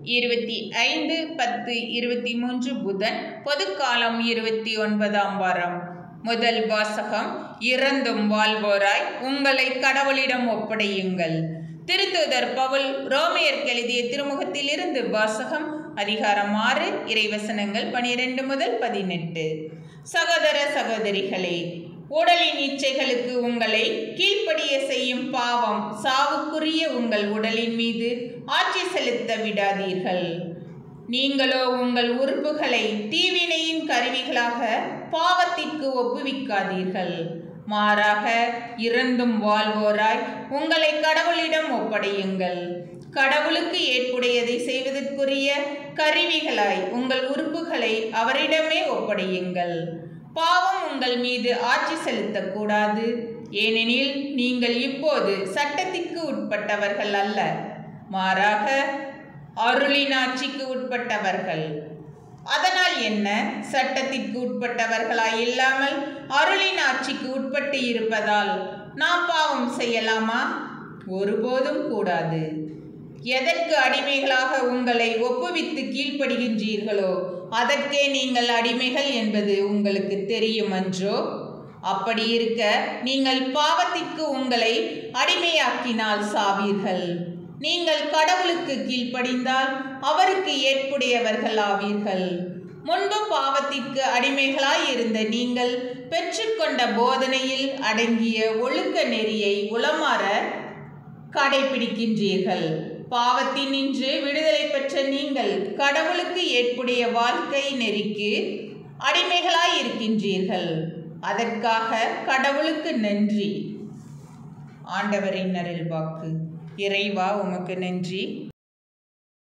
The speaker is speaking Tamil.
இருபத்தி ஐந்து பத்து இருபத்தி மூன்று புதன் பொதுக்காலம் இருபத்தி ஒன்பதாம் வாரம் முதல் வாசகம் இறந்தும் வாழ்வோராய் உங்களை கடவுளிடம் ஒப்படையுங்கள் திருத்தூதர் பவுல் ரோமியருக்கு எழுதிய திருமுகத்தில் இருந்து வாசகம் அதிகாரம் ஆறு இறைவசனங்கள் பனிரெண்டு முதல் பதினெட்டு சகோதர சகோதரிகளே உடலின் இச்சைகளுக்கு உங்களை கீழ்ப்படிய செய்யும் பாவம் சாவுக்குரிய உங்கள் உடலின் மீது ஆட்சி செலுத்த விடாதீர்கள் நீங்களோ உங்கள் உறுப்புகளை தீவினையின் கருவிகளாக பாவத்திற்கு ஒப்புவிக்காதீர்கள் மாறாக இறந்தும் வாழ்வோராய் உங்களை கடவுளிடம் ஒப்படையுங்கள் கடவுளுக்கு ஏற்புடையதை செய்வதற்குரிய கருவிகளாய் உங்கள் உறுப்புகளை அவரிடமே ஒப்படையுங்கள் பாவம் உங்கள் மீது ஆட்சி செலுத்தக்கூடாது ஏனெனில் நீங்கள் இப்போது சட்டத்திற்கு உட்பட்டவர்கள் அல்ல மாறாக அருளின் ஆட்சிக்கு உட்பட்டவர்கள் அதனால் என்ன சட்டத்திற்கு உட்பட்டவர்களாய் இல்லாமல் அருளின் ஆட்சிக்கு உட்பட்டு இருப்பதால் நாம் பாவம் செய்யலாமா ஒருபோதும் கூடாது எதற்கு அடிமைகளாக உங்களை ஒப்புவித்து கீழ்ப்படுகின்றீர்களோ அதற்கே நீங்கள் அடிமைகள் என்பது உங்களுக்கு தெரியும் அன்றோ அப்படி இருக்க நீங்கள் பாவத்திற்கு உங்களை அடிமையாக்கினால் சாவீர்கள் நீங்கள் கடவுளுக்கு கீழ்ப்படிந்தால் அவருக்கு ஏற்புடையவர்கள் ஆவீர்கள் முன்பு பாவத்திற்கு அடிமைகளாய் இருந்த நீங்கள் பெற்றுக்கொண்ட போதனையில் அடங்கிய ஒழுக்க நெறியை உளமாற கடைபிடிக்கின்றீர்கள் பாவத்தினின்று விடுதலை பெற்ற நீங்கள் கடவுளுக்கு ஏற்புடைய வாழ்க்கை நெறிக்கு அடிமைகளாய் இருக்கின்றீர்கள் அதற்காக கடவுளுக்கு நன்றி ஆண்டவரின் அருள் வாக்கு இறைவா உமக்கு நன்றி